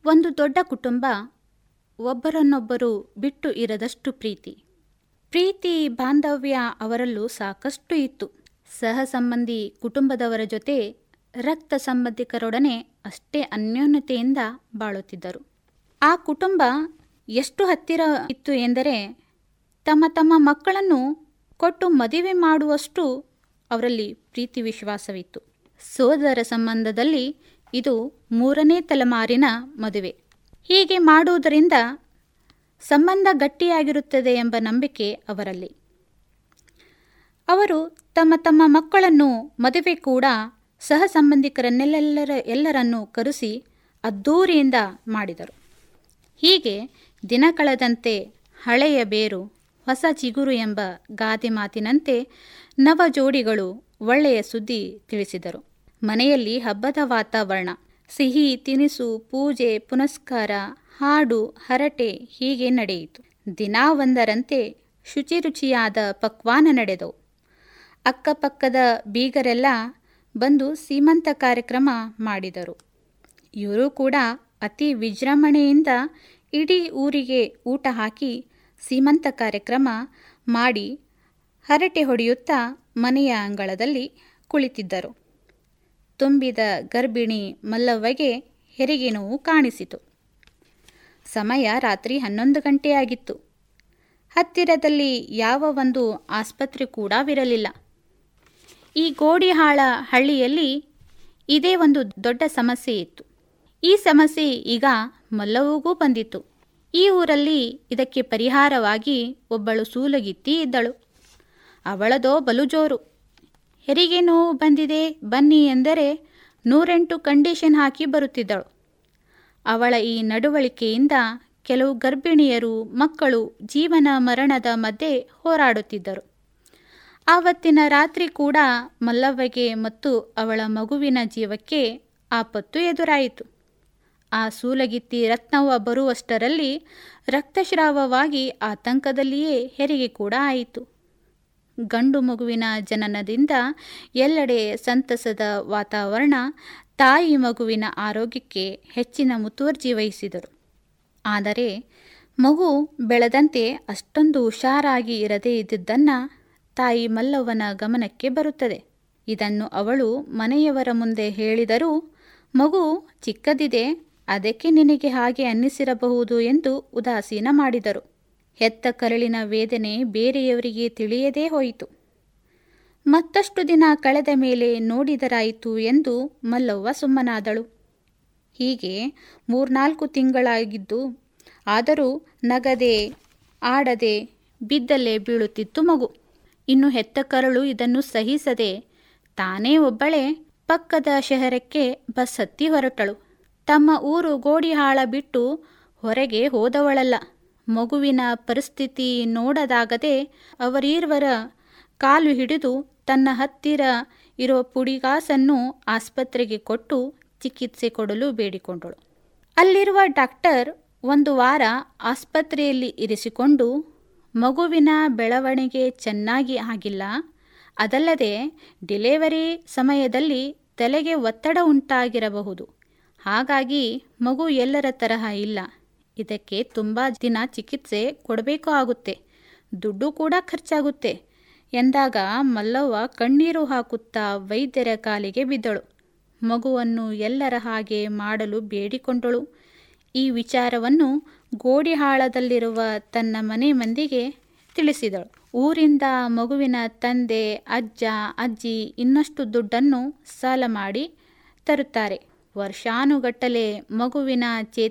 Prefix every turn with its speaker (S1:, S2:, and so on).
S1: ಒಂದು ದೊಡ್ಡ ಕುಟುಂಬ ಒಬ್ಬರನ್ನೊಬ್ಬರು ಬಿಟ್ಟು ಇರದಷ್ಟು ಪ್ರೀತಿ ಪ್ರೀತಿ ಬಾಂಧವ್ಯ ಅವರಲ್ಲೂ ಸಾಕಷ್ಟು ಇತ್ತು ಸಹ ಸಂಬಂಧಿ ಕುಟುಂಬದವರ ಜೊತೆ ರಕ್ತ ಸಂಬಂಧಿಕರೊಡನೆ ಅಷ್ಟೇ ಅನ್ಯೋನ್ಯತೆಯಿಂದ ಬಾಳುತ್ತಿದ್ದರು ಆ ಕುಟುಂಬ ಎಷ್ಟು ಹತ್ತಿರ ಇತ್ತು ಎಂದರೆ ತಮ್ಮ ತಮ್ಮ ಮಕ್ಕಳನ್ನು ಕೊಟ್ಟು ಮದುವೆ ಮಾಡುವಷ್ಟು ಅವರಲ್ಲಿ ಪ್ರೀತಿ ವಿಶ್ವಾಸವಿತ್ತು ಸೋದರ ಸಂಬಂಧದಲ್ಲಿ ಇದು ಮೂರನೇ ತಲೆಮಾರಿನ ಮದುವೆ ಹೀಗೆ ಮಾಡುವುದರಿಂದ ಸಂಬಂಧ ಗಟ್ಟಿಯಾಗಿರುತ್ತದೆ ಎಂಬ ನಂಬಿಕೆ ಅವರಲ್ಲಿ ಅವರು ತಮ್ಮ ತಮ್ಮ ಮಕ್ಕಳನ್ನು ಮದುವೆ ಕೂಡ ಸಹ ಸಂಬಂಧಿಕರನ್ನೆಲ್ಲರ ಎಲ್ಲರನ್ನೂ ಕರೆಸಿ ಅದ್ದೂರಿಯಿಂದ ಮಾಡಿದರು ಹೀಗೆ ದಿನ ಕಳೆದಂತೆ ಹಳೆಯ ಬೇರು ಹೊಸ ಚಿಗುರು ಎಂಬ ಗಾದೆ ಮಾತಿನಂತೆ ನವ ಜೋಡಿಗಳು ಒಳ್ಳೆಯ ಸುದ್ದಿ ತಿಳಿಸಿದರು ಮನೆಯಲ್ಲಿ ಹಬ್ಬದ ವಾತಾವರಣ ಸಿಹಿ ತಿನಿಸು ಪೂಜೆ ಪುನಸ್ಕಾರ ಹಾಡು ಹರಟೆ ಹೀಗೆ ನಡೆಯಿತು ದಿನಾ ಒಂದರಂತೆ ಶುಚಿರುಚಿಯಾದ ಪಕ್ವಾನ ನಡೆದವು ಅಕ್ಕಪಕ್ಕದ ಬೀಗರೆಲ್ಲ ಬಂದು ಸೀಮಂತ ಕಾರ್ಯಕ್ರಮ ಮಾಡಿದರು ಇವರು ಕೂಡ ಅತಿ ವಿಜೃಂಭಣೆಯಿಂದ ಇಡೀ ಊರಿಗೆ ಊಟ ಹಾಕಿ ಸೀಮಂತ ಕಾರ್ಯಕ್ರಮ ಮಾಡಿ ಹರಟೆ ಹೊಡೆಯುತ್ತಾ ಮನೆಯ ಅಂಗಳದಲ್ಲಿ ಕುಳಿತಿದ್ದರು ತುಂಬಿದ ಗರ್ಭಿಣಿ ಮಲ್ಲವ್ವಗೆ ಹೆರಿಗೆ ನೋವು ಕಾಣಿಸಿತು ಸಮಯ ರಾತ್ರಿ ಹನ್ನೊಂದು ಗಂಟೆಯಾಗಿತ್ತು ಹತ್ತಿರದಲ್ಲಿ ಯಾವ ಒಂದು ಆಸ್ಪತ್ರೆ ಕೂಡವಿರಲಿಲ್ಲ ಈ ಗೋಡಿಹಾಳ ಹಳ್ಳಿಯಲ್ಲಿ ಇದೇ ಒಂದು ದೊಡ್ಡ ಸಮಸ್ಯೆ ಇತ್ತು ಈ ಸಮಸ್ಯೆ ಈಗ ಮಲ್ಲವ್ವಗೂ ಬಂದಿತ್ತು ಈ ಊರಲ್ಲಿ ಇದಕ್ಕೆ ಪರಿಹಾರವಾಗಿ ಒಬ್ಬಳು ಸೂಲಗಿತ್ತಿ ಇದ್ದಳು ಅವಳದೋ ಬಲು ಜೋರು ಹೆರಿಗೆ ನೋವು ಬಂದಿದೆ ಬನ್ನಿ ಎಂದರೆ ನೂರೆಂಟು ಕಂಡೀಷನ್ ಹಾಕಿ ಬರುತ್ತಿದ್ದಳು ಅವಳ ಈ ನಡವಳಿಕೆಯಿಂದ ಕೆಲವು ಗರ್ಭಿಣಿಯರು ಮಕ್ಕಳು ಜೀವನ ಮರಣದ ಮಧ್ಯೆ ಹೋರಾಡುತ್ತಿದ್ದರು ಆವತ್ತಿನ ರಾತ್ರಿ ಕೂಡ ಮಲ್ಲವ್ವಗೆ ಮತ್ತು ಅವಳ ಮಗುವಿನ ಜೀವಕ್ಕೆ ಆಪತ್ತು ಎದುರಾಯಿತು ಆ ಸೂಲಗಿತ್ತಿ ರತ್ನವ್ವ ಬರುವಷ್ಟರಲ್ಲಿ ರಕ್ತಸ್ರಾವವಾಗಿ ಆತಂಕದಲ್ಲಿಯೇ ಹೆರಿಗೆ ಕೂಡ ಆಯಿತು ಗಂಡು ಮಗುವಿನ ಜನನದಿಂದ ಎಲ್ಲೆಡೆ ಸಂತಸದ ವಾತಾವರಣ ತಾಯಿ ಮಗುವಿನ ಆರೋಗ್ಯಕ್ಕೆ ಹೆಚ್ಚಿನ ಮುತುವರ್ಜಿ ವಹಿಸಿದರು ಆದರೆ ಮಗು ಬೆಳೆದಂತೆ ಅಷ್ಟೊಂದು ಹುಷಾರಾಗಿ ಇರದೇ ಇದ್ದುದನ್ನು ತಾಯಿ ಮಲ್ಲವ್ವನ ಗಮನಕ್ಕೆ ಬರುತ್ತದೆ ಇದನ್ನು ಅವಳು ಮನೆಯವರ ಮುಂದೆ ಹೇಳಿದರೂ ಮಗು ಚಿಕ್ಕದಿದೆ ಅದಕ್ಕೆ ನಿನಗೆ ಹಾಗೆ ಅನ್ನಿಸಿರಬಹುದು ಎಂದು ಉದಾಸೀನ ಮಾಡಿದರು ಹೆತ್ತ ಕರಳಿನ ವೇದನೆ ಬೇರೆಯವರಿಗೆ ತಿಳಿಯದೇ ಹೋಯಿತು ಮತ್ತಷ್ಟು ದಿನ ಕಳೆದ ಮೇಲೆ ನೋಡಿದರಾಯಿತು ಎಂದು ಮಲ್ಲವ್ವ ಸುಮ್ಮನಾದಳು ಹೀಗೆ ಮೂರ್ನಾಲ್ಕು ತಿಂಗಳಾಗಿದ್ದು ಆದರೂ ನಗದೆ ಆಡದೆ ಬಿದ್ದಲ್ಲೇ ಬೀಳುತ್ತಿತ್ತು ಮಗು ಇನ್ನು ಹೆತ್ತ ಕರಳು ಇದನ್ನು ಸಹಿಸದೆ ತಾನೇ ಒಬ್ಬಳೇ ಪಕ್ಕದ ಶಹರಕ್ಕೆ ಬಸ್ ಹತ್ತಿ ಹೊರಟಳು ತಮ್ಮ ಊರು ಗೋಡಿಹಾಳ ಬಿಟ್ಟು ಹೊರಗೆ ಹೋದವಳಲ್ಲ ಮಗುವಿನ ಪರಿಸ್ಥಿತಿ ನೋಡದಾಗದೆ ಅವರೀರ್ವರ ಕಾಲು ಹಿಡಿದು ತನ್ನ ಹತ್ತಿರ ಇರೋ ಪುಡಿಗಾಸನ್ನು ಆಸ್ಪತ್ರೆಗೆ ಕೊಟ್ಟು ಚಿಕಿತ್ಸೆ ಕೊಡಲು ಬೇಡಿಕೊಂಡಳು ಅಲ್ಲಿರುವ ಡಾಕ್ಟರ್ ಒಂದು ವಾರ ಆಸ್ಪತ್ರೆಯಲ್ಲಿ ಇರಿಸಿಕೊಂಡು ಮಗುವಿನ ಬೆಳವಣಿಗೆ ಚೆನ್ನಾಗಿ ಆಗಿಲ್ಲ ಅದಲ್ಲದೆ ಡಿಲೆವರಿ ಸಮಯದಲ್ಲಿ ತಲೆಗೆ ಒತ್ತಡ ಉಂಟಾಗಿರಬಹುದು ಹಾಗಾಗಿ ಮಗು ಎಲ್ಲರ ತರಹ ಇಲ್ಲ ಇದಕ್ಕೆ ತುಂಬ ದಿನ ಚಿಕಿತ್ಸೆ ಕೊಡಬೇಕು ಆಗುತ್ತೆ ದುಡ್ಡು ಕೂಡ ಖರ್ಚಾಗುತ್ತೆ ಎಂದಾಗ ಮಲ್ಲವ್ವ ಕಣ್ಣೀರು ಹಾಕುತ್ತಾ ವೈದ್ಯರ ಕಾಲಿಗೆ ಬಿದ್ದಳು ಮಗುವನ್ನು ಎಲ್ಲರ ಹಾಗೆ ಮಾಡಲು ಬೇಡಿಕೊಂಡಳು ಈ ವಿಚಾರವನ್ನು ಗೋಡಿಹಾಳದಲ್ಲಿರುವ ತನ್ನ ಮನೆ ಮಂದಿಗೆ ತಿಳಿಸಿದಳು ಊರಿಂದ ಮಗುವಿನ ತಂದೆ ಅಜ್ಜ ಅಜ್ಜಿ ಇನ್ನಷ್ಟು ದುಡ್ಡನ್ನು ಸಾಲ ಮಾಡಿ ತರುತ್ತಾರೆ ವರ್ಷಾನುಗಟ್ಟಲೆ ಮಗುವಿನ ಚೇತ